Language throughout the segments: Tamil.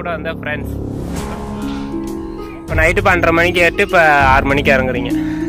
கூட வந்த ஃப்ரெண்ட்ஸ் இப்போ நைட்டு பன்னெண்டரை மணிக்கு ஏட்டு இப்போ ஆறு மணிக்கு இறங்குறீங்க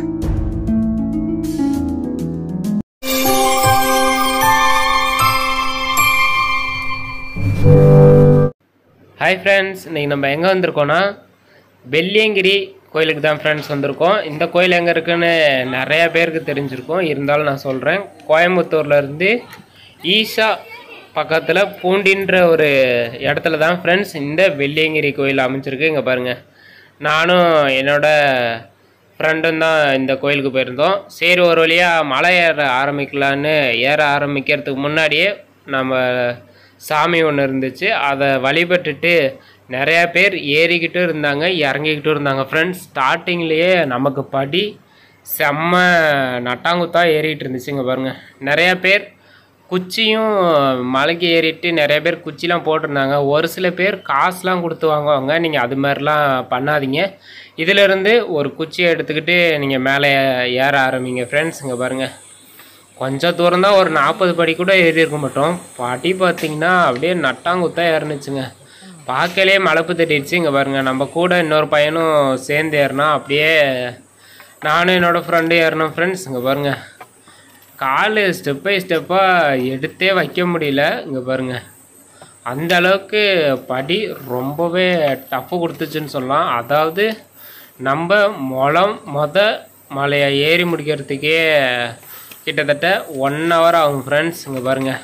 ஹாய் ஃப்ரெண்ட்ஸ் இன்னைக்கு நம்ம எங்கே வந்திருக்கோம்னா வெள்ளியங்கிரி கோயிலுக்கு தான் ஃப்ரெண்ட்ஸ் வந்திருக்கோம் இந்த கோயில் எங்கே இருக்குன்னு நிறைய பேருக்கு தெரிஞ்சிருக்கும் இருந்தாலும் நான் சொல்கிறேன் கோயம்புத்தூர்ல இருந்து ஈஷா பக்கத்தில் பூண்டின்ற ஒரு இடத்துல தான் ஃப்ரெண்ட்ஸ் இந்த வெள்ளியங்கிரி கோயில் அமைஞ்சிருக்கு இங்கே பாருங்கள் நானும் என்னோட ஃப்ரெண்டும் தான் இந்த கோயிலுக்கு போயிருந்தோம் சரி ஒரு வழியாக மலை ஏற ஆரம்பிக்கலான்னு ஏற ஆரம்பிக்கிறதுக்கு முன்னாடியே நம்ம சாமி ஒன்று இருந்துச்சு அதை வழிபட்டுட்டு நிறையா பேர் ஏறிக்கிட்டும் இருந்தாங்க இறங்கிக்கிட்டும் இருந்தாங்க ஃப்ரெண்ட்ஸ் ஸ்டார்டிங்லேயே நமக்கு படி செம்ம நட்டாங்குத்தா ஏறிட்டு இருந்துச்சு இங்கே பாருங்கள் நிறையா பேர் குச்சியும் மலைக்கு ஏறிட்டு நிறைய பேர் குச்சிலாம் போட்டிருந்தாங்க ஒரு சில பேர் காசுலாம் கொடுத்து வாங்குவாங்க நீங்கள் அது மாதிரிலாம் பண்ணாதீங்க இதிலிருந்து ஒரு குச்சியை எடுத்துக்கிட்டு நீங்கள் மேலே ஏற ஆரம்பிங்க ஃப்ரெண்ட்ஸ் இங்கே பாருங்கள் கொஞ்சம் தூரம் தான் ஒரு நாற்பது படி கூட ஏறி இருக்க மாட்டோம் பாட்டி பார்த்தீங்கன்னா அப்படியே நட்டாங்குத்தா ஏறினுச்சுங்க பார்க்கலே மலப்பு தட்டிடுச்சு இங்கே பாருங்க நம்ம கூட இன்னொரு பையனும் சேர்ந்து ஏறினா அப்படியே நானும் என்னோட ஃப்ரெண்டும் ஏறினோம் ஃப்ரெண்ட்ஸ் இங்கே பாருங்க கால் ஸ்டெப் பை ஸ்டெப்பாக எடுத்தே வைக்க முடியல இங்கே பாருங்க அந்த அளவுக்கு படி ரொம்பவே டஃப்பு கொடுத்துச்சுன்னு சொல்லலாம் அதாவது நம்ம முளம் மொத மலையை ஏறி முடிக்கிறதுக்கே கிட்டத்தட்ட ஒன் ஹவர் ஆகும் ஃப்ரெண்ட்ஸ் இங்கே பாருங்கள்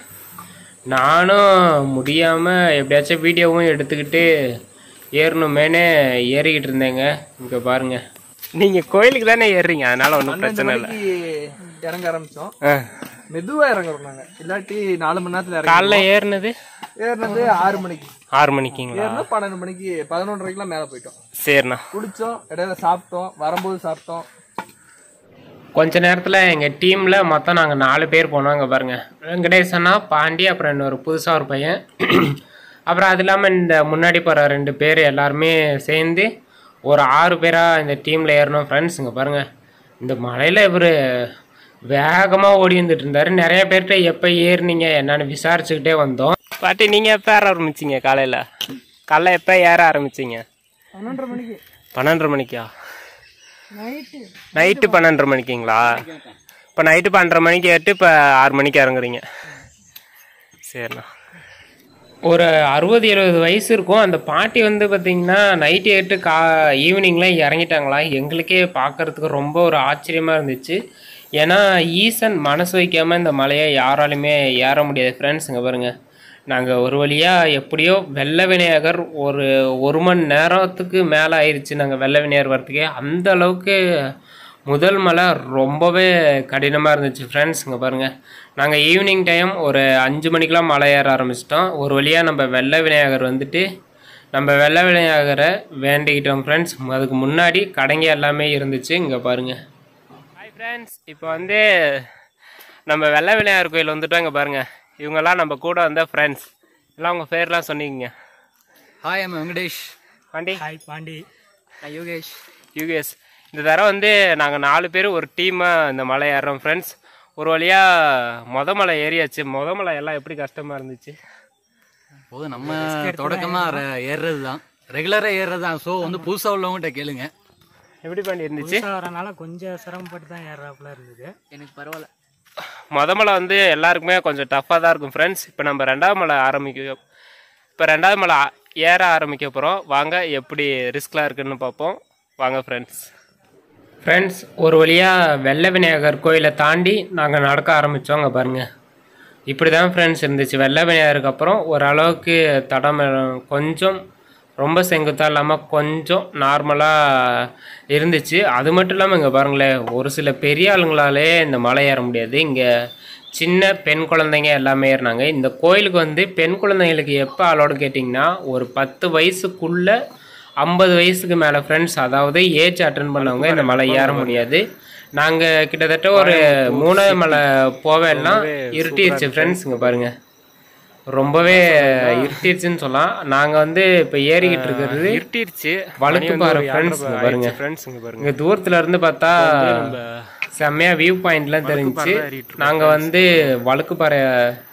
நானும் முடியாமல் எப்படியாச்சும் வீடியோவும் எடுத்துக்கிட்டு ஏறணுமேனு ஏறிக்கிட்டு இருந்தேங்க இங்கே பாருங்க நீங்கள் கோயிலுக்கு தானே ஏறுறீங்க அதனால ஒன்றும் பிரச்சனை இல்லை மணிக்கு இறங்க ஆரம்பிச்சோம் மெதுவா இறங்குறோம் நாங்க இல்லாட்டி நாலு மணி நேரத்துல இறங்க காலைல ஏறினது ஏறினது ஆறு மணிக்கு ஆறு மணிக்குங்களா ஏறினா பன்னெண்டு மணிக்கு பதினொன்றரைக்குலாம் மேல போயிட்டோம் சரிண்ணா குளிச்சோம் இடையில சாப்பிட்டோம் வரும்போது சாப்பிட்டோம் கொஞ்ச நேரத்தில் எங்கள் டீமில் மொத்தம் நாங்கள் நாலு பேர் போனோம் அங்கே பாருங்கள் வெங்கடேசனா பாண்டி அப்புறம் இன்னொரு புதுசாக ஒரு பையன் அப்புறம் அது இல்லாமல் இந்த முன்னாடி போகிற ரெண்டு பேர் எல்லாருமே சேர்ந்து ஒரு ஆறு பேராக இந்த டீமில் ஏறணும் ஃப்ரெண்ட்ஸ் இங்கே பாருங்கள் இந்த மலையில் இவர் வேகமாக ஓடி வந்துட்டு இருந்தார் நிறைய பேர்கிட்ட எப்போ ஏறுனீங்க என்னன்னு விசாரிச்சுக்கிட்டே வந்தோம் பாட்டி நீங்கள் எப்போ ஏற ஆரம்பிச்சிங்க காலையில் காலைல எப்போ ஏற ஆரம்பிச்சிங்க பன்னெண்டரை மணிக்கு பன்னெண்டரை மணிக்கா நைட்டு பன்னெண்டரை மணிக்குங்களா இப்போ நைட்டு பன்னெண்டரை மணிக்கு ஏட்டு இப்போ ஆறு மணிக்கு இறங்குறீங்க சரிண்ணா ஒரு அறுபது எழுபது வயசு இருக்கும் அந்த பாட்டி வந்து பார்த்தீங்கன்னா நைட்டு எட்டு கா ஈவினிங்லாம் இறங்கிட்டாங்களா எங்களுக்கே பார்க்கறதுக்கு ரொம்ப ஒரு ஆச்சரியமாக இருந்துச்சு ஏன்னா ஈசன் மனசு வைக்காமல் இந்த மலையை யாராலுமே ஏற முடியாது ஃப்ரெண்ட்ஸ் இங்கே பாருங்கள் நாங்கள் ஒரு வழியாக எப்படியோ வெள்ளை விநாயகர் ஒரு ஒரு மணி நேரத்துக்கு மேலே ஆயிடுச்சு நாங்கள் வெள்ளை விநாயகர் வரத்துக்கே அந்த அளவுக்கு முதல் மலை ரொம்பவே கடினமாக இருந்துச்சு ஃப்ரெண்ட்ஸ் இங்கே பாருங்கள் நாங்கள் ஈவினிங் டைம் ஒரு அஞ்சு மணிக்கெலாம் மலை ஏற ஆரம்பிச்சிட்டோம் ஒரு வழியாக நம்ம வெள்ளை விநாயகர் வந்துட்டு நம்ம வெள்ளை விநாயகரை வேண்டிக்கிட்டோம் ஃப்ரெண்ட்ஸ் அதுக்கு முன்னாடி கடைங்க எல்லாமே இருந்துச்சு இங்கே பாருங்கள் ஹாய் ஃப்ரெண்ட்ஸ் இப்போ வந்து நம்ம வெள்ளை விநாயகர் கோயில் வந்துட்டோம் இங்கே பாருங்கள் இவங்கெல்லாம் நம்ம கூட வந்த ஃப்ரெண்ட்ஸ் எல்லாம் உங்கள் பேர்லாம் சொன்னீங்க hi I'm Venkatesh Pandi hi Pandi Yogesh யூகேஸ் இந்த தடவை வந்து நாங்கள் நாலு பேர் ஒரு டீமாக இந்த மலை ஏறுறோம் ஃப்ரெண்ட்ஸ் ஒரு வழியாக மொத மலை ஏறியாச்சு மொத மலை எல்லாம் எப்படி கஷ்டமாக இருந்துச்சு போது நம்ம தொடக்கமா ர- ஏறுறதுதான் ரெகுலரா ஏறுறதுதான் ஸோ வந்து புதுசா உள்ளவங்ககிட்ட கேளுங்க எப்படி பண்ணி இருந்துச்சு வரனால கொஞ்சம் சிரமப்பட்டு தான் ஏறாப்புல இருந்தது எனக்கு பரவாயில்ல மொத மலை வந்து எல்லாருக்குமே கொஞ்சம் டஃப்பாக தான் இருக்கும் ஃப்ரெண்ட்ஸ் இப்போ நம்ம ரெண்டாவது மலை ஆரம்பிக்க இப்போ ரெண்டாவது மலை ஆ- ஏற ஆரம்பிக்க போகிறோம் வாங்க எப்படி ரிஸ்க்லாம் இருக்குன்னு பார்ப்போம் வாங்க ஃப்ரெண்ட்ஸ் ஃப்ரெண்ட்ஸ் ஒரு வழியாக வெள்ளை விநாயகர் கோயிலை தாண்டி நாங்கள் நடக்க ஆரம்பித்தோம் அங்கே பாருங்கள் இப்படி தான் ஃப்ரெண்ட்ஸ் இருந்துச்சு வெள்ளை விநாயகருக்கு அப்புறம் ஓரளவுக்கு தடம் கொஞ்சம் ரொம்ப செங்குத்தாக இல்லாமல் கொஞ்சம் நார்மலாக இருந்துச்சு அது மட்டும் இல்லாமல் இங்கே பாருங்களேன் ஒரு சில பெரிய ஆளுங்களாலே இந்த மலை ஏற முடியாது இங்கே சின்ன பெண் குழந்தைங்க எல்லாமே ஏறினாங்க இந்த கோயிலுக்கு வந்து பெண் குழந்தைங்களுக்கு எப்போ அலோடு கேட்டிங்கன்னா ஒரு பத்து வயசுக்குள்ளே ஐம்பது வயசுக்கு மேலே ஃப்ரெண்ட்ஸ் அதாவது ஏஜ் அட்டன் பண்ணவங்க இந்த மலை ஏற முடியாது நாங்கள் கிட்டத்தட்ட ஒரு மூணாவது மலை போவேன்னா இருட்டிடுச்சு ஃப்ரெண்ட்ஸ் இங்கே பாருங்கள் ரொம்பவே இருட்டிடுச்சுன்னு சொல்லலாம் நாங்கள் வந்து இப்போ ஏறிக்கிட்டு இருக்கிறது இருட்டிடுச்சு வழுக்கு பாரு ஃப்ரெண்ட்ஸ் பாருங்க ஃப்ரெண்ட்ஸ் பாருங்க இங்கே தூரத்துல இருந்து பார்த்தா செம்மையா வியூ பாயிண்ட்லாம் தெரிஞ்சுச்சு நாங்கள் வந்து வழுக்கு பாறை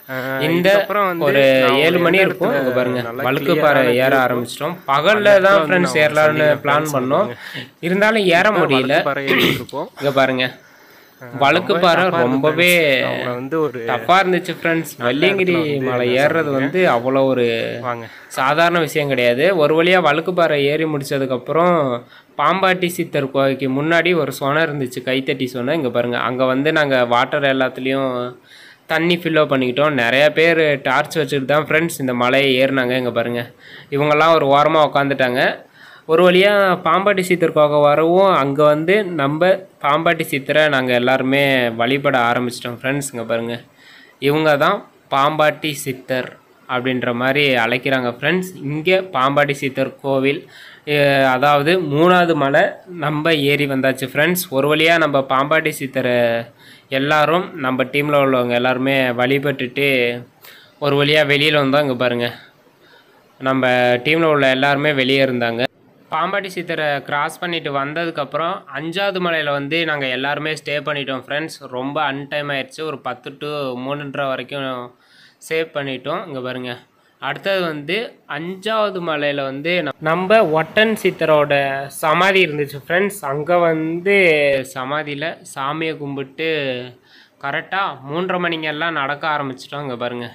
இந்த ஒரு ஏழு மணி இருக்கும் இங்க பாருங்க வழுக்கு பாறை ஏற ஆரம்பிச்சிட்டோம் பகல்ல தான் ஃப்ரெண்ட்ஸ் ஏறலாம்னு பிளான் பண்ணோம் இருந்தாலும் ஏற முடியல இங்க பாருங்க வழுக்கு பாறை ரொம்பவே வந்து ஒரு டஃப்பா இருந்துச்சு ஃப்ரெண்ட்ஸ் வெள்ளியங்கிரி மலை ஏறுறது வந்து அவ்வளோ ஒரு சாதாரண விஷயம் கிடையாது ஒரு வழியாக வழுக்குப்பாறை ஏறி முடிச்சதுக்கப்புறம் பாம்பாட்டி சித்தர் கோவைக்கு முன்னாடி ஒரு சொனை இருந்துச்சு கைத்தட்டி சொனை இங்கே பாருங்கள் அங்கே வந்து நாங்கள் வாட்டர் எல்லாத்துலேயும் தண்ணி ஃபில்லோ பண்ணிக்கிட்டோம் நிறைய பேர் டார்ச் வச்சுட்டு தான் ஃப்ரெண்ட்ஸ் இந்த மலையை ஏறினாங்க இங்கே பாருங்கள் இவங்கெல்லாம் ஒரு ஓரமாக உட்காந்துட்டாங்க ஒரு வழியாக பாம்பாட்டி சித்தர் கோகை வரவும் அங்கே வந்து நம்ம பாம்பாட்டி சித்தரை நாங்கள் எல்லாருமே வழிபட ஆரம்பிச்சிட்டோம் ஃப்ரெண்ட்ஸ் இங்கே பாருங்கள் இவங்க தான் பாம்பாட்டி சித்தர் அப்படின்ற மாதிரி அழைக்கிறாங்க ஃப்ரெண்ட்ஸ் இங்கே பாம்பாட்டி சித்தர் கோவில் அஹ் அதாவது மூணாவது மலை நம்ம ஏறி வந்தாச்சு ஃப்ரெண்ட்ஸ் ஒரு வழியாக நம்ம பாம்பாட்டி சித்தரை எல்லாரும் நம்ம டீமில் உள்ளவங்க எல்லாருமே வழிபட்டுட்டு ஒரு வழியாக வெளியில் வந்தோம் இங்கே பாருங்கள் நம்ம டீமில் உள்ள எல்லாருமே வெளியே இருந்தாங்க பாம்பாட்டி சித்தரை கிராஸ் பண்ணிட்டு வந்ததுக்கப்புறம் அஞ்சாவது மலையில் வந்து நாங்கள் எல்லாருமே ஸ்டே பண்ணிட்டோம் ஃப்ரெண்ட்ஸ் ரொம்ப அன்டைம் ஆயிடுச்சு ஒரு பத்து டு மூணுன்ற வரைக்கும் சேவ் பண்ணிட்டோம் இங்கே பாருங்க அடுத்தது வந்து அஞ்சாவது மலையில் வந்து ந- நம்ம ஒட்டன் சித்தரோட சமாதி இருந்துச்சு ஃப்ரெண்ட்ஸ் அங்கே வந்து சமாதியில் சாமியை கும்பிட்டு கரெக்டாக மூன்றரை மணிங்கெல்லாம் நடக்க ஆரம்பிச்சிட்டோம் இங்கே பாருங்கள்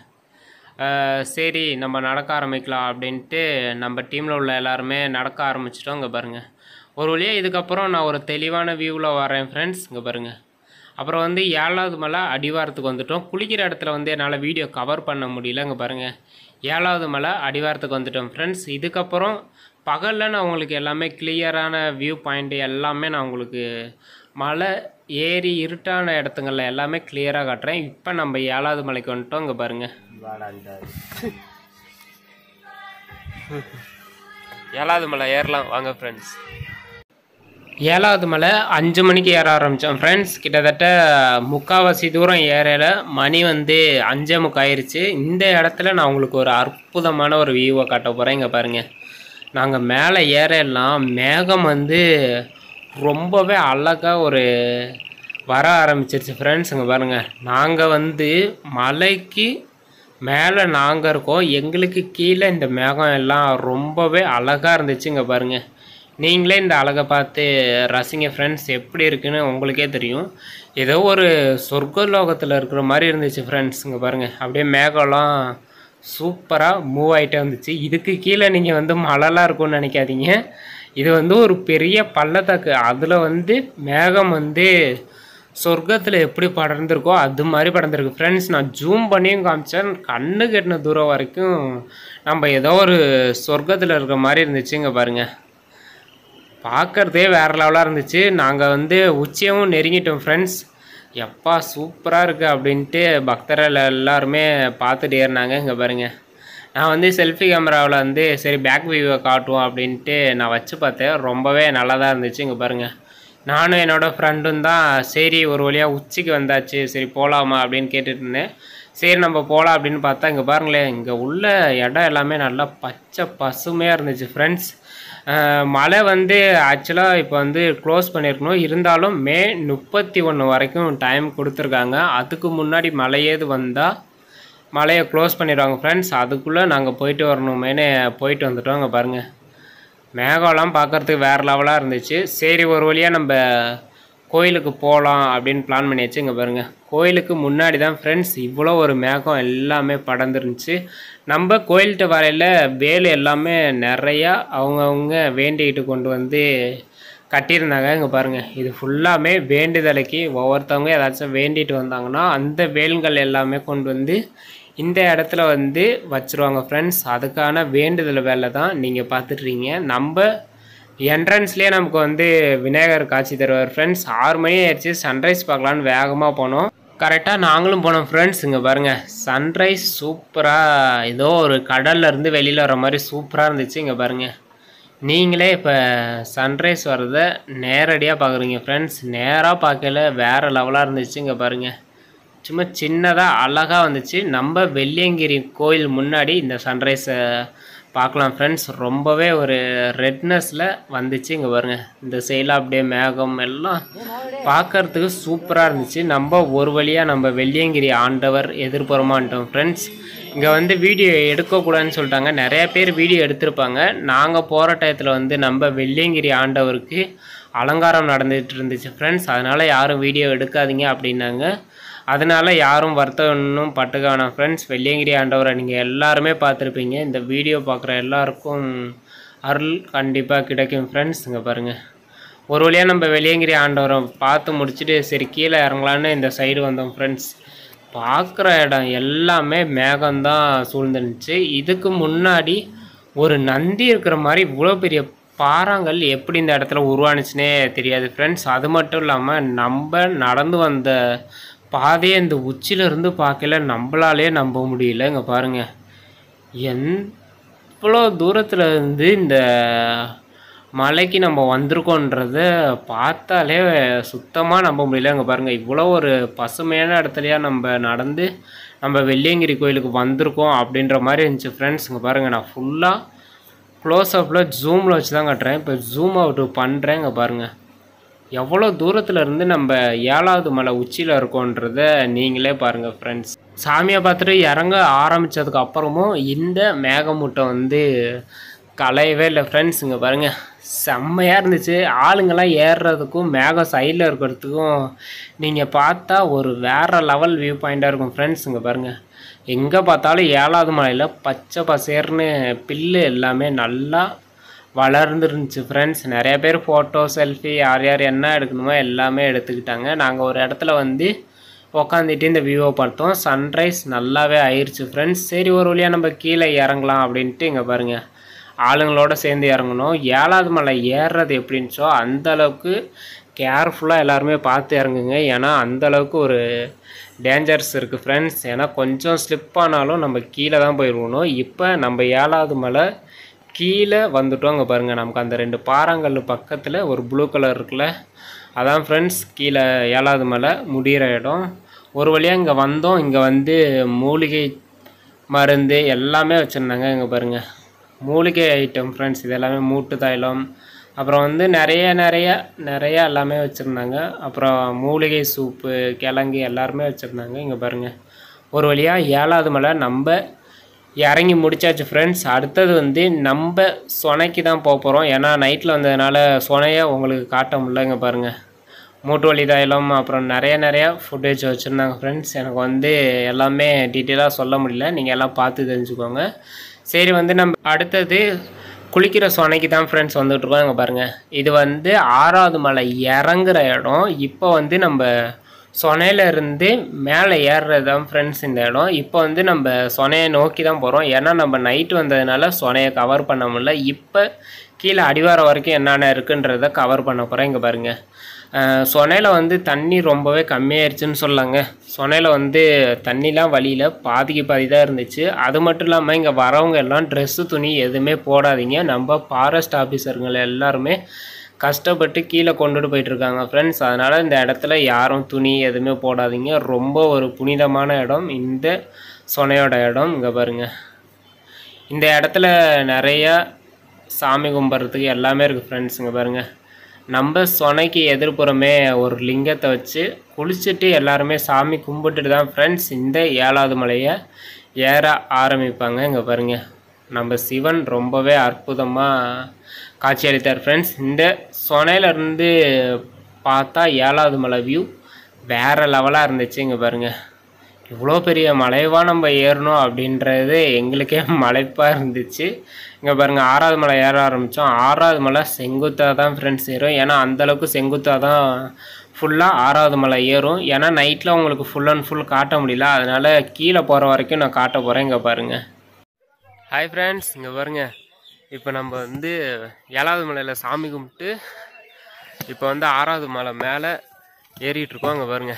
அஹ் சரி நம்ம நடக்க ஆரம்பிக்கலாம் அப்படின்ட்டு நம்ம டீமில் உள்ள எல்லாருமே நடக்க ஆரம்பிச்சிட்டோம் இங்கே பாருங்கள் ஒரு வழியாக இதுக்கப்புறம் நான் ஒரு தெளிவான வியூவில் வரேன் ஃப்ரெண்ட்ஸ் இங்கே பாருங்கள் அப்புறம் வந்து ஏழாவது மலை அடிவாரத்துக்கு வந்துட்டோம் குளிக்கிற இடத்துல வந்து என்னால் வீடியோ கவர் பண்ண முடியல இங்கே பாருங்கள் ஏழாவது மலை அடிவாரத்துக்கு வந்துட்டோம் ஃப்ரெண்ட்ஸ் இதுக்கப்புறம் பகலில் நான் உங்களுக்கு எல்லாமே கிளியரான வியூ பாயிண்ட் எல்லாமே நான் உங்களுக்கு மலை ஏறி இருட்டான இடத்துங்கள்ல எல்லாமே கிளியராக காட்டுறேன் இப்போ நம்ம ஏழாவது மலைக்கு வந்துட்டோம் இங்கே பாருங்கள் ஏழாவது மலை ஏறலாம் வாங்க ஃப்ரெண்ட்ஸ் ஏழாவது மலை அஞ்சு மணிக்கு ஏற ஆரம்பித்தோம் ஃப்ரெண்ட்ஸ் கிட்டத்தட்ட முக்காவாசி தூரம் ஏறல மணி வந்து அஞ்சே முக்காயிருச்சு இந்த இடத்துல நான் உங்களுக்கு ஒரு அற்புதமான ஒரு வியூவை காட்ட போகிறேன் இங்கே பாருங்கள் நாங்கள் மேலே ஏறலாம் மேகம் வந்து ரொம்பவே அழகாக ஒரு வர ஆரம்பிச்சிருச்சு ஃப்ரெண்ட்ஸ் இங்கே பாருங்கள் நாங்கள் வந்து மலைக்கு மேலே நாங்கள் இருக்கோம் எங்களுக்கு கீழே இந்த மேகம் எல்லாம் ரொம்பவே அழகாக இருந்துச்சு இங்கே பாருங்கள் நீங்களே இந்த அழகை பார்த்து ரசிங்க ஃப்ரெண்ட்ஸ் எப்படி இருக்குன்னு உங்களுக்கே தெரியும் ஏதோ ஒரு சொர்க்க லோகத்தில் இருக்கிற மாதிரி இருந்துச்சு ஃப்ரெண்ட்ஸ் இங்கே பாருங்கள் அப்படியே மேகம்லாம் சூப்பராக மூவ் ஆகிட்டே வந்துச்சு இதுக்கு கீழே நீங்கள் வந்து மழைலாம் இருக்கும்னு நினைக்காதீங்க இது வந்து ஒரு பெரிய பள்ளத்தாக்கு அதில் வந்து மேகம் வந்து சொர்க்கத்தில் எப்படி படர்ந்துருக்கோ அது மாதிரி படர்ந்துருக்கு ஃப்ரெண்ட்ஸ் நான் ஜூம் பண்ணியும் காமிச்சேன் கண்ணு கெட்டின தூரம் வரைக்கும் நம்ம ஏதோ ஒரு சொர்க்கத்தில் இருக்கிற மாதிரி இருந்துச்சு இங்கே பாருங்கள் பார்க்கறதே வேறு லெவலாக இருந்துச்சு நாங்கள் வந்து உச்சியவும் நெருங்கிட்டோம் ஃப்ரெண்ட்ஸ் எப்பா சூப்பராக இருக்குது அப்படின்ட்டு பக்தர்கள் எல்லாருமே பார்த்துட்டு ஏறினாங்க இங்கே பாருங்கள் நான் வந்து செல்ஃபி கேமராவில் வந்து சரி பேக் வியூவை காட்டுவோம் அப்படின்ட்டு நான் வச்சு பார்த்தேன் ரொம்பவே நல்லா தான் இருந்துச்சு இங்கே பாருங்கள் நானும் என்னோடய ஃப்ரெண்டும் தான் சரி ஒரு வழியாக உச்சிக்கு வந்தாச்சு சரி போகலாமா அப்படின்னு கேட்டுட்டு இருந்தேன் சரி நம்ம போகலாம் அப்படின்னு பார்த்தா இங்கே பாருங்களேன் இங்கே உள்ள இடம் எல்லாமே நல்லா பச்சை பசுமையாக இருந்துச்சு ஃப்ரெண்ட்ஸ் மழை வந்து ஆக்சுவலாக இப்போ வந்து க்ளோஸ் பண்ணியிருக்கணும் இருந்தாலும் மே முப்பத்தி ஒன்று வரைக்கும் டைம் கொடுத்துருக்காங்க அதுக்கு முன்னாடி மழை ஏது வந்தால் மலையை க்ளோஸ் பண்ணிடுவாங்க ஃப்ரெண்ட்ஸ் அதுக்குள்ளே நாங்கள் போயிட்டு வரணுமேனு போயிட்டு வந்துட்டோம் அங்கே பாருங்கள் மேகம்லாம் பார்க்கறதுக்கு வேறு லெவலாக இருந்துச்சு சரி ஒரு வழியாக நம்ம கோயிலுக்கு போகலாம் அப்படின்னு பிளான் பண்ணியாச்சு இங்கே பாருங்கள் கோயிலுக்கு முன்னாடி தான் ஃப்ரெண்ட்ஸ் இவ்வளோ ஒரு மேகம் எல்லாமே படர்ந்துருந்துச்சு நம்ம கோயில்கிட்ட வரையில் வேலு எல்லாமே நிறையா அவங்கவுங்க வேண்டிக்கிட்டு கொண்டு வந்து கட்டியிருந்தாங்க இங்கே பாருங்கள் இது ஃபுல்லாமே வேண்டுதலைக்கு ஒவ்வொருத்தவங்க ஏதாச்சும் வேண்டிட்டு வந்தாங்கன்னா அந்த வேல்கள் எல்லாமே கொண்டு வந்து இந்த இடத்துல வந்து வச்சுருவாங்க ஃப்ரெண்ட்ஸ் அதுக்கான வேண்டுதல் வேலை தான் நீங்கள் பார்த்துட்றீங்க நம்ம என்ட்ரன்ஸ்லேயே நமக்கு வந்து விநாயகர் காட்சி தருவார் ஃப்ரெண்ட்ஸ் ஆறு மணி ஆயிடுச்சு சன்ரைஸ் பார்க்கலான்னு வேகமாக போனோம் கரெக்டாக நாங்களும் போனோம் ஃப்ரெண்ட்ஸ் இங்கே பாருங்கள் சன்ரைஸ் சூப்பராக ஏதோ ஒரு கடல்ல இருந்து வெளியில் வர மாதிரி சூப்பராக இருந்துச்சு இங்கே பாருங்கள் நீங்களே இப்போ சன்ரைஸ் வர்றதை நேரடியாக பார்க்குறீங்க ஃப்ரெண்ட்ஸ் நேராக பார்க்கல வேறு லெவலாக இருந்துச்சு இங்கே பாருங்கள் சும்மா சின்னதாக அழகாக வந்துச்சு நம்ம வெள்ளியங்கிரி கோயில் முன்னாடி இந்த சன்ரைஸை பார்க்கலாம் ஃப்ரெண்ட்ஸ் ரொம்பவே ஒரு ரெட்னஸில் வந்துச்சு இங்கே பாருங்க இந்த சைடில் அப்படியே மேகம் எல்லாம் பார்க்கறதுக்கு சூப்பராக இருந்துச்சு நம்ம ஒரு வழியாக நம்ம வெள்ளியங்கிரி ஆண்டவர் எதிர்ப்புறமான்ட்டோம் ஃப்ரெண்ட்ஸ் இங்கே வந்து வீடியோ எடுக்கக்கூடாதுன்னு சொல்லிட்டாங்க நிறைய பேர் வீடியோ எடுத்திருப்பாங்க நாங்கள் போகிற டயத்தில் வந்து நம்ம வெள்ளியங்கிரி ஆண்டவருக்கு அலங்காரம் நடந்துட்டு இருந்துச்சு ஃப்ரெண்ட்ஸ் அதனால் யாரும் வீடியோ எடுக்காதீங்க அப்படின்னாங்க அதனால யாரும் வருத்தம் இன்னும் பட்டுக்க வேணாம் ஃப்ரெண்ட்ஸ் வெள்ளியங்கிரி ஆண்டவரை நீங்கள் எல்லாருமே பார்த்துருப்பீங்க இந்த வீடியோ பார்க்குற எல்லாருக்கும் அருள் கண்டிப்பாக கிடைக்கும் ஃப்ரெண்ட்ஸ் இங்கே பாருங்கள் ஒரு வழியாக நம்ம வெள்ளியங்கிரி ஆண்டவரை பார்த்து முடிச்சுட்டு சரி கீழே இறங்கலான்னு இந்த சைடு வந்தோம் ஃப்ரெண்ட்ஸ் பார்க்குற இடம் எல்லாமே மேகம்தான் சூழ்ந்துருந்துச்சு இதுக்கு முன்னாடி ஒரு நந்தி இருக்கிற மாதிரி இவ்வளோ பெரிய பாறாங்கல் எப்படி இந்த இடத்துல உருவானுச்சுனே தெரியாது ஃப்ரெண்ட்ஸ் அது மட்டும் இல்லாமல் நம்ம நடந்து வந்த பாதையை இந்த உச்சியிலேருந்து பார்க்கல நம்மளாலே நம்ப முடியல இங்கே பாருங்கள் எவ்வளோ தூரத்தில் இருந்து இந்த மலைக்கு நம்ம வந்திருக்கோன்றத பார்த்தாலே சுத்தமாக நம்ப முடியல இங்கே பாருங்கள் இவ்வளோ ஒரு பசுமையான இடத்துலையா நம்ம நடந்து நம்ம வெள்ளியங்கிரி கோயிலுக்கு வந்திருக்கோம் அப்படின்ற மாதிரி இருந்துச்சு ஃப்ரெண்ட்ஸ் இங்கே பாருங்கள் நான் ஃபுல்லாக க்ளோஸ் அப்பில் ஜூமில் வச்சு தான் கட்டுறேன் இப்போ ஜூம் அவுட் பண்ணுறேன் இங்கே பாருங்கள் எவ்வளோ தூரத்தில் இருந்து நம்ம ஏழாவது மலை உச்சியில் இருக்கோன்றத நீங்களே பாருங்கள் ஃப்ரெண்ட்ஸ் சாமியை பார்த்துட்டு இறங்க ஆரம்பித்ததுக்கு அப்புறமும் இந்த மேகமூட்டம் வந்து கலையவே இல்லை ஃப்ரெண்ட்ஸ் இங்கே பாருங்கள் செம்மையாக இருந்துச்சு ஆளுங்கெல்லாம் ஏறுறதுக்கும் மேகம் சைடில் இருக்கிறதுக்கும் நீங்கள் பார்த்தா ஒரு வேறு லெவல் வியூ பாயிண்ட்டாக இருக்கும் ஃப்ரெண்ட்ஸ் இங்கே பாருங்கள் எங்கே பார்த்தாலும் ஏழாவது மலையில் பச்சை பசேர்னு பில்லு எல்லாமே நல்லா வளர்ந்துருந்துச்சு ஃப்ரெண்ட்ஸ் நிறைய பேர் ஃபோட்டோ செல்ஃபி யார் யார் என்ன எடுக்கணுமோ எல்லாமே எடுத்துக்கிட்டாங்க நாங்கள் ஒரு இடத்துல வந்து உக்காந்துட்டு இந்த வியூவை பார்த்தோம் சன்ரைஸ் நல்லாவே ஆயிடுச்சு ஃப்ரெண்ட்ஸ் சரி ஒரு வழியாக நம்ம கீழே இறங்கலாம் அப்படின்ட்டு இங்கே பாருங்கள் ஆளுங்களோட சேர்ந்து இறங்கணும் ஏழாவது மலை ஏறுறது எப்படின்ச்சோ அந்த அளவுக்கு கேர்ஃபுல்லாக எல்லாருமே பார்த்து இறங்குங்க ஏன்னா அந்த அளவுக்கு ஒரு டேஞ்சர்ஸ் இருக்குது ஃப்ரெண்ட்ஸ் ஏன்னா கொஞ்சம் ஸ்லிப் ஆனாலும் நம்ம கீழே தான் போயிடுவோம் இப்போ நம்ம ஏழாவது மலை கீழே வந்துட்டோம் அங்கே பாருங்கள் நமக்கு அந்த ரெண்டு பாறாங்கல் பக்கத்தில் ஒரு ப்ளூ கலர் இருக்குல்ல அதான் ஃப்ரெண்ட்ஸ் கீழே ஏழாவது மலை முடிகிற இடம் ஒரு வழியாக இங்கே வந்தோம் இங்கே வந்து மூலிகை மருந்து எல்லாமே வச்சுருந்தாங்க இங்கே பாருங்கள் மூலிகை ஐட்டம் ஃப்ரெண்ட்ஸ் இது எல்லாமே மூட்டு தைலம் அப்புறம் வந்து நிறைய நிறைய நிறைய எல்லாமே வச்சுருந்தாங்க அப்புறம் மூலிகை சூப்பு கிழங்கு எல்லாருமே வச்சுருந்தாங்க இங்கே பாருங்கள் ஒரு வழியாக ஏழாவது மலை நம்ம இறங்கி முடிச்சாச்சு ஃப்ரெண்ட்ஸ் அடுத்தது வந்து நம்ம சொனைக்கு தான் போக போகிறோம் ஏன்னா நைட்டில் வந்ததுனால சொனையை உங்களுக்கு காட்ட முடியல இங்கே பாருங்கள் மூட்டு வலி தைலம் அப்புறம் நிறைய நிறையா ஃபுட்டேஜ் வச்சுருந்தாங்க ஃப்ரெண்ட்ஸ் எனக்கு வந்து எல்லாமே டீட்டெயிலாக சொல்ல முடியல நீங்கள் எல்லாம் பார்த்து தெரிஞ்சுக்கோங்க சரி வந்து நம்ம அடுத்தது குளிக்கிற சொனைக்கு தான் ஃப்ரெண்ட்ஸ் வந்துட்டுருக்கோம் இங்கே பாருங்கள் இது வந்து ஆறாவது மலை இறங்குற இடம் இப்போ வந்து நம்ம சொனையில இருந்து மேலே ஏறுறது தான் ஃப்ரெண்ட்ஸ் இந்த இடம் இப்போ வந்து நம்ம சொனையை நோக்கி தான் போகிறோம் ஏன்னா நம்ம நைட்டு வந்ததுனால சொனையை கவர் பண்ண முடியல இப்போ கீழே அடிவாரம் வரைக்கும் என்னென்ன இருக்குன்றத கவர் பண்ண போகிறேன் இங்கே பாருங்கள் சொனையில் வந்து தண்ணி ரொம்பவே கம்மியாயிருச்சுன்னு சொல்லாங்க சொனையில் வந்து தண்ணிலாம் வழியில் பாதிக்கு பாதி தான் இருந்துச்சு அது மட்டும் இல்லாமல் இங்கே வரவங்க எல்லாம் ட்ரெஸ்ஸு துணி எதுவுமே போடாதீங்க நம்ம ஃபாரஸ்ட் ஆஃபீஸருங்களை எல்லாருமே கஷ்டப்பட்டு கீழே கொண்டுட்டு போயிட்டுருக்காங்க ஃப்ரெண்ட்ஸ் அதனால் இந்த இடத்துல யாரும் துணி எதுவுமே போடாதீங்க ரொம்ப ஒரு புனிதமான இடம் இந்த சொனையோட இடம் இங்கே பாருங்கள் இந்த இடத்துல நிறையா சாமி கும்பிட்றதுக்கு எல்லாமே இருக்குது ஃப்ரெண்ட்ஸ் இங்கே பாருங்கள் நம்ம சொனைக்கு எதிர்ப்புறமே ஒரு லிங்கத்தை வச்சு குளிச்சுட்டு எல்லாருமே சாமி கும்பிட்டுட்டு தான் ஃப்ரெண்ட்ஸ் இந்த ஏழாவது மலையை ஏற ஆரம்பிப்பாங்க இங்கே பாருங்க நம்ம சிவன் ரொம்பவே அற்புதமாக காட்சியளித்தார் ஃப்ரெண்ட்ஸ் இந்த சொனையிலேருந்து பார்த்தா ஏழாவது மலை வியூ வேறு லெவலாக இருந்துச்சு இங்கே பாருங்கள் இவ்வளோ பெரிய மலைவா நம்ம ஏறணும் அப்படின்றது எங்களுக்கே மலைப்பாக இருந்துச்சு இங்கே பாருங்கள் ஆறாவது மலை ஏற ஆரம்பித்தோம் ஆறாவது மலை செங்குத்தாக தான் ஃப்ரெண்ட்ஸ் ஏறும் ஏன்னா அந்தளவுக்கு செங்குத்தாக தான் ஃபுல்லாக ஆறாவது மலை ஏறும் ஏன்னா நைட்டில் உங்களுக்கு ஃபுல் அண்ட் ஃபுல் காட்ட முடியல அதனால் கீழே போகிற வரைக்கும் நான் காட்ட போகிறேன் இங்கே பாருங்கள் ஹாய் ஃப்ரெண்ட்ஸ் இங்கே பாருங்க இப்போ நம்ம வந்து ஏழாவது மலையில் சாமி கும்பிட்டு இப்போ வந்து ஆறாவது மலை மேலே ஏறிட்டு இருக்கோம் அங்கே பாருங்க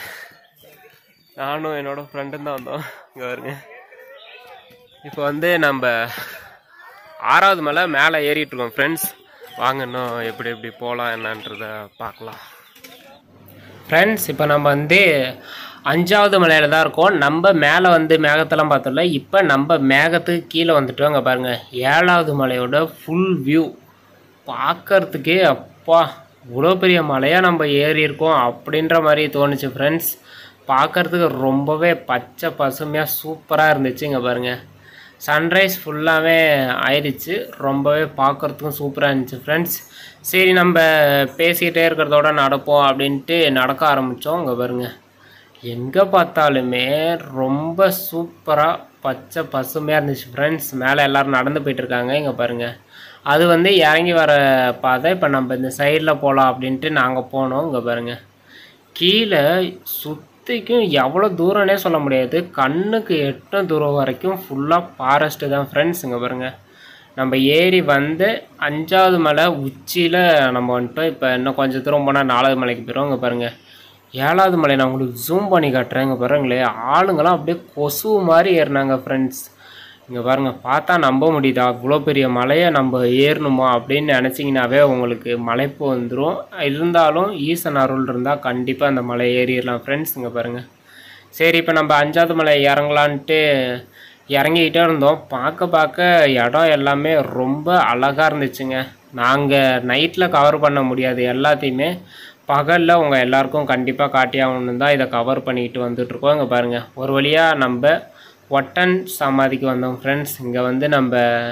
நானும் என்னோட ஃப்ரெண்டும் தான் வந்தோம் இங்கே பாருங்க இப்போ வந்து நம்ம ஆறாவது மலை மேலே ஏறிட்டு இருக்கோம் ஃப்ரெண்ட்ஸ் வாங்க இன்னும் எப்படி எப்படி போகலாம் என்னன்றத பார்க்கலாம் ஃப்ரெண்ட்ஸ் இப்போ நம்ம வந்து அஞ்சாவது மலையில தான் இருக்கோம் நம்ம மேலே வந்து மேகத்தெல்லாம் பார்த்தோம்ல இப்போ நம்ம மேகத்துக்கு கீழே வந்துட்டோம் அங்கே பாருங்கள் ஏழாவது மலையோட ஃபுல் வியூ பார்க்கறதுக்கே அப்பா இவ்வளோ பெரிய மலையாக நம்ம ஏறி இருக்கோம் அப்படின்ற மாதிரி தோணுச்சு ஃப்ரெண்ட்ஸ் பார்க்கறதுக்கு ரொம்பவே பச்சை பசுமையாக சூப்பராக இருந்துச்சு இங்கே பாருங்கள் சன்ரைஸ் ஃபுல்லாகவே ஆயிடுச்சு ரொம்பவே பார்க்கறதுக்கும் சூப்பராக இருந்துச்சு ஃப்ரெண்ட்ஸ் சரி நம்ம பேசிக்கிட்டே இருக்கிறதோட நடப்போம் அப்படின்ட்டு நடக்க ஆரம்பித்தோம் இங்கே பாருங்கள் எங்கே பார்த்தாலுமே ரொம்ப சூப்பராக பச்சை பசுமையாக இருந்துச்சு ஃப்ரெண்ட்ஸ் மேலே எல்லோரும் நடந்து போயிட்டுருக்காங்க இங்கே பாருங்கள் அது வந்து இறங்கி வர பாதை இப்போ நம்ம இந்த சைடில் போகலாம் அப்படின்ட்டு நாங்கள் போனோம் இங்கே பாருங்கள் கீழே சுற்றிக்கும் எவ்வளோ தூரம்னே சொல்ல முடியாது கண்ணுக்கு எட்டு தூரம் வரைக்கும் ஃபுல்லாக ஃபாரஸ்ட்டு தான் ஃப்ரெண்ட்ஸ் இங்கே பாருங்கள் நம்ம ஏறி வந்து அஞ்சாவது மலை உச்சியில் நம்ம வந்துட்டோம் இப்போ இன்னும் கொஞ்சம் தூரம் போனால் நாலாவது மலைக்கு போயிடும் இங்கே பாருங்கள் ஏழாவது மலை நான் உங்களுக்கு ஜூம் பண்ணி காட்டுறேன் இங்கே பாருங்களே ஆளுங்கெல்லாம் அப்படியே கொசு மாதிரி ஏறினாங்க ஃப்ரெண்ட்ஸ் இங்கே பாருங்கள் பார்த்தா நம்ப முடியுதா இவ்வளோ பெரிய மலையை நம்ம ஏறணுமா அப்படின்னு நினச்சிங்கனாவே உங்களுக்கு மலைப்பு வந்துடும் இருந்தாலும் ஈசன் அருள் இருந்தால் கண்டிப்பாக அந்த மலை ஏறிடலாம் ஃப்ரெண்ட்ஸ் இங்கே பாருங்கள் சரி இப்போ நம்ம அஞ்சாவது மலை இறங்கலான்ட்டு இறங்கிக்கிட்டே இருந்தோம் பார்க்க பார்க்க இடம் எல்லாமே ரொம்ப அழகாக இருந்துச்சுங்க நாங்கள் நைட்டில் கவர் பண்ண முடியாது எல்லாத்தையுமே பகலில் உங்கள் எல்லாருக்கும் கண்டிப்பாக காட்டி ஆகணும் தான் இதை கவர் பண்ணிக்கிட்டு வந்துட்ருக்கோம் இங்கே பாருங்கள் ஒரு வழியாக நம்ம ஒட்டன் சமாதிக்கு வந்தோம் ஃப்ரெண்ட்ஸ் இங்கே வந்து நம்ம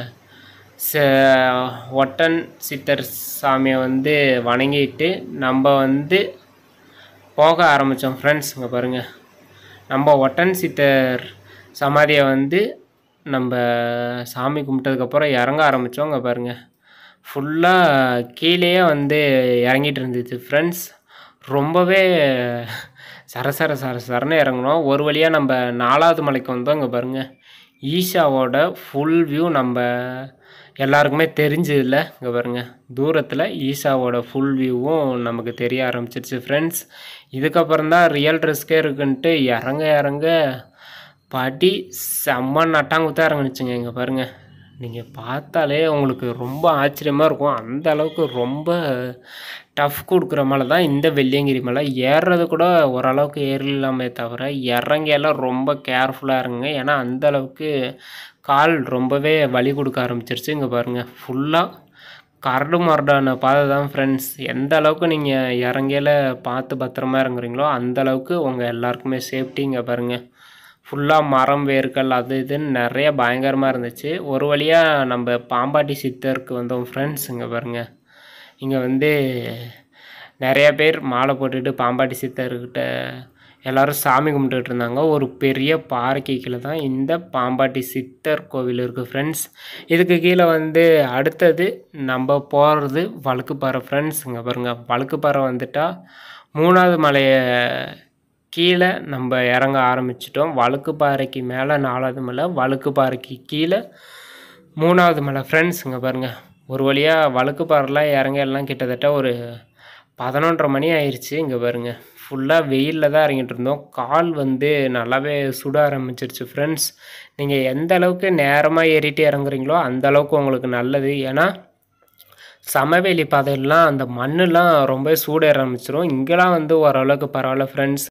ச ஒட்டன் சித்தர் சாமியை வந்து வணங்கிட்டு நம்ம வந்து போக ஆரம்பித்தோம் ஃப்ரெண்ட்ஸ் இங்கே பாருங்கள் நம்ம ஒட்டன் சித்தர் சமாதியை வந்து நம்ம சாமி கும்பிட்டதுக்கப்புறம் இறங்க ஆரம்பித்தோம் இங்கே பாருங்கள் ஃபுல்லாக கீழேயே வந்து இறங்கிட்டு இருந்துச்சு ஃப்ரெண்ட்ஸ் ரொம்பவே சர சர சர சரன்னு இறங்கினோம் ஒரு வழியாக நம்ம நாலாவது மலைக்கு வந்தோம் இங்கே பாருங்கள் ஈஷாவோட ஃபுல் வியூ நம்ம எல்லாருக்குமே தெரிஞ்சதில்ல இங்கே பாருங்கள் தூரத்தில் ஈஷாவோட ஃபுல் வியூவும் நமக்கு தெரிய ஆரம்பிச்சிருச்சு ஃப்ரெண்ட்ஸ் இதுக்கப்புறம் தான் ரியல் ரிஸ்கே இருக்குன்ட்டு இறங்க இறங்க படி செம்ம நட்டாங்குத்தான் இறங்குனுச்சுங்க இங்கே பாருங்கள் நீங்கள் பார்த்தாலே உங்களுக்கு ரொம்ப ஆச்சரியமாக இருக்கும் அந்த அளவுக்கு ரொம்ப டஃப் கொடுக்குற மலை தான் இந்த வெள்ளியங்கிரி மலை ஏறுறது கூட ஓரளவுக்கு ஏறலாமே தவிர இறங்கியெல்லாம் ரொம்ப கேர்ஃபுல்லாக இருங்க ஏன்னா அந்த அளவுக்கு கால் ரொம்பவே வலி கொடுக்க ஆரம்பிச்சிருச்சு இங்கே பாருங்கள் ஃபுல்லாக கரடு மரடான பாதை தான் ஃப்ரெண்ட்ஸ் எந்த அளவுக்கு நீங்கள் இறங்கையில பார்த்து பத்திரமா இறங்குறீங்களோ அந்த அளவுக்கு உங்கள் எல்லாருக்குமே சேஃப்டிங்க பாருங்கள் ஃபுல்லாக மரம் வேர்கள் அது இதுன்னு நிறைய பயங்கரமாக இருந்துச்சு ஒரு வழியாக நம்ம பாம்பாட்டி சித்தருக்கு வந்தோம் ஃப்ரெண்ட்ஸ் இங்கே பாருங்கள் இங்கே வந்து நிறைய பேர் மாலை போட்டுட்டு பாம்பாட்டி சித்தர்கிட்ட எல்லாரும் சாமி கும்பிட்டுட்டு இருந்தாங்க ஒரு பெரிய பாறைக்கு கீழே தான் இந்த பாம்பாட்டி சித்தர் கோவில் இருக்குது ஃப்ரெண்ட்ஸ் இதுக்கு கீழே வந்து அடுத்தது நம்ம போகிறது வழுக்குப்பாறை ஃப்ரெண்ட்ஸ் இங்கே பாருங்கள் வழுக்குப்பாறை வந்துட்டா மூணாவது மலையை கீழே நம்ம இறங்க ஆரம்பிச்சிட்டோம் வழுக்குப்பாறைக்கு மேலே நாலாவது மலை வழுக்குப்பாறைக்கு கீழே மூணாவது மலை ஃப்ரெண்ட்ஸ் இங்கே பாருங்கள் ஒரு வழியாக வழுக்குப்பாறைலாம் இறங்க எல்லாம் கிட்டத்தட்ட ஒரு பதினொன்றரை மணி ஆயிடுச்சு இங்கே பாருங்கள் ஃபுல்லாக வெயிலில் தான் இறங்கிட்டு இருந்தோம் கால் வந்து நல்லாவே சுட ஆரம்பிச்சிருச்சு ஃப்ரெண்ட்ஸ் நீங்கள் எந்த அளவுக்கு நேரமாக ஏறிட்டு இறங்குறீங்களோ அந்த அளவுக்கு உங்களுக்கு நல்லது ஏன்னா சமவெளி பாதையெல்லாம் அந்த மண்ணெலாம் ரொம்ப சூட ஆரம்பிச்சிரும் இங்கெல்லாம் வந்து ஓரளவுக்கு பரவாயில்ல ஃப்ரெண்ட்ஸ்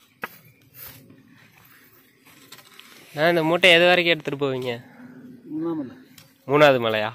நான் இந்த மூட்டை எது வரைக்கும் எடுத்துகிட்டு போவீங்க மூணாவது மலையா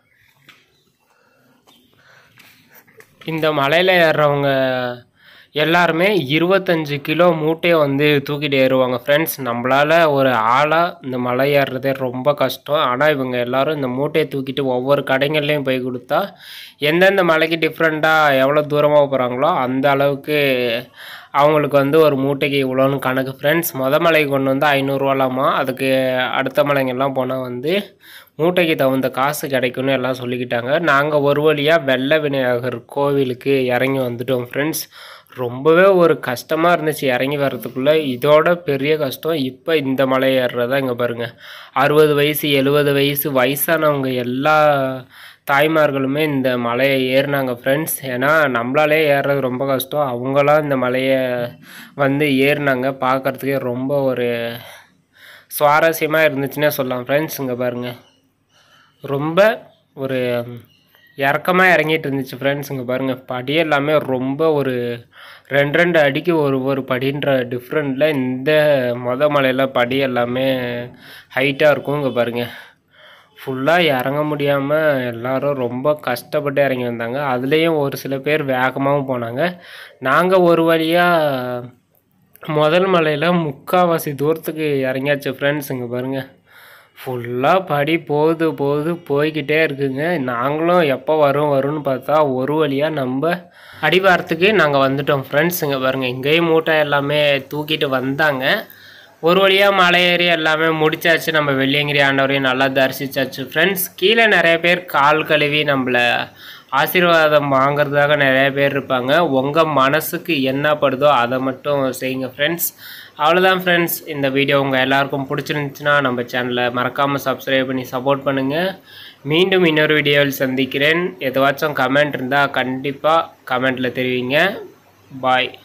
இந்த மலையில் ஏறுறவங்க எல்லாருமே இருபத்தஞ்சு கிலோ மூட்டையை வந்து தூக்கிட்டு ஏறுவாங்க ஃப்ரெண்ட்ஸ் நம்மளால் ஒரு ஆளாக இந்த மலை ஏறுறதே ரொம்ப கஷ்டம் ஆனால் இவங்க எல்லாரும் இந்த மூட்டையை தூக்கிட்டு ஒவ்வொரு கடைகள்லையும் போய் கொடுத்தா எந்தெந்த மலைக்கு டிஃப்ரெண்ட்டாக எவ்வளோ தூரமாக போகிறாங்களோ அந்த அளவுக்கு அவங்களுக்கு வந்து ஒரு மூட்டைக்கு இவ்வளோன்னு கணக்கு ஃப்ரெண்ட்ஸ் மொத மலைக்கு கொண்டு வந்து ஐநூறுரூவாலாமா அதுக்கு அடுத்த மலைங்கெல்லாம் போனால் வந்து மூட்டைக்கு தகுந்த காசு கிடைக்கும்னு எல்லாம் சொல்லிக்கிட்டாங்க நாங்கள் ஒரு வழியாக வெள்ள விநாயகர் கோவிலுக்கு இறங்கி வந்துட்டோம் ஃப்ரெண்ட்ஸ் ரொம்பவே ஒரு கஷ்டமாக இருந்துச்சு இறங்கி வர்றதுக்குள்ளே இதோட பெரிய கஷ்டம் இப்போ இந்த மலை ஏறுறதா இங்கே பாருங்கள் அறுபது வயசு எழுபது வயசு வயசானவங்க எல்லா தாய்மார்களுமே இந்த மலையை ஏறினாங்க ஃப்ரெண்ட்ஸ் ஏன்னா நம்மளாலே ஏறுறது ரொம்ப கஷ்டம் அவங்களாம் இந்த மலையை வந்து ஏறினாங்க பார்க்குறதுக்கே ரொம்ப ஒரு சுவாரஸ்யமாக இருந்துச்சுன்னே சொல்லலாம் ஃப்ரெண்ட்ஸ் இங்கே பாருங்கள் ரொம்ப ஒரு இறக்கமாக இறங்கிட்டு இருந்துச்சு ஃப்ரெண்ட்ஸ் இங்கே பாருங்கள் படி எல்லாமே ரொம்ப ஒரு ரெண்டு ரெண்டு அடிக்கு ஒரு ஒரு படின்ற டிஃப்ரெண்ட்டில் இந்த மொத மலையில் படி எல்லாமே ஹைட்டாக இருக்கும் இங்கே பாருங்கள் ஃபுல்லாக இறங்க முடியாமல் எல்லாரும் ரொம்ப கஷ்டப்பட்டு இறங்கி வந்தாங்க அதுலேயும் ஒரு சில பேர் வேகமாகவும் போனாங்க நாங்கள் ஒரு வழியாக முதல் மலையில் முக்கால்வாசி தூரத்துக்கு இறங்கியாச்சு ஃப்ரெண்ட்ஸ் இங்கே பாருங்கள் ஃபுல்லாக படி போகுது போகுது போய்கிட்டே இருக்குங்க நாங்களும் எப்போ வரும் வரும்னு பார்த்தா ஒரு வழியாக நம்ம அடிவாரத்துக்கு நாங்கள் வந்துட்டோம் ஃப்ரெண்ட்ஸ் இங்கே பாருங்கள் இங்கேயும் மூட்டை எல்லாமே தூக்கிட்டு வந்தாங்க ஒரு வழியாக மலை ஏறி எல்லாமே முடிச்சாச்சு நம்ம வெள்ளியங்கிரி ஆண்டவரையும் நல்லா தரிசிச்சாச்சு ஃப்ரெண்ட்ஸ் கீழே நிறைய பேர் கால் கழுவி நம்மளை ஆசீர்வாதம் வாங்குறதுக்காக நிறைய பேர் இருப்பாங்க உங்கள் மனசுக்கு என்ன படுதோ அதை மட்டும் செய்யுங்க ஃப்ரெண்ட்ஸ் அவ்வளோதான் ஃப்ரெண்ட்ஸ் இந்த வீடியோ உங்கள் எல்லாருக்கும் பிடிச்சிருந்துச்சுன்னா நம்ம சேனலை மறக்காமல் சப்ஸ்கிரைப் பண்ணி சப்போர்ட் பண்ணுங்கள் மீண்டும் இன்னொரு வீடியோவில் சந்திக்கிறேன் எதுவாச்சும் கமெண்ட் இருந்தால் கண்டிப்பாக கமெண்ட்டில் தெரிவிங்க பாய்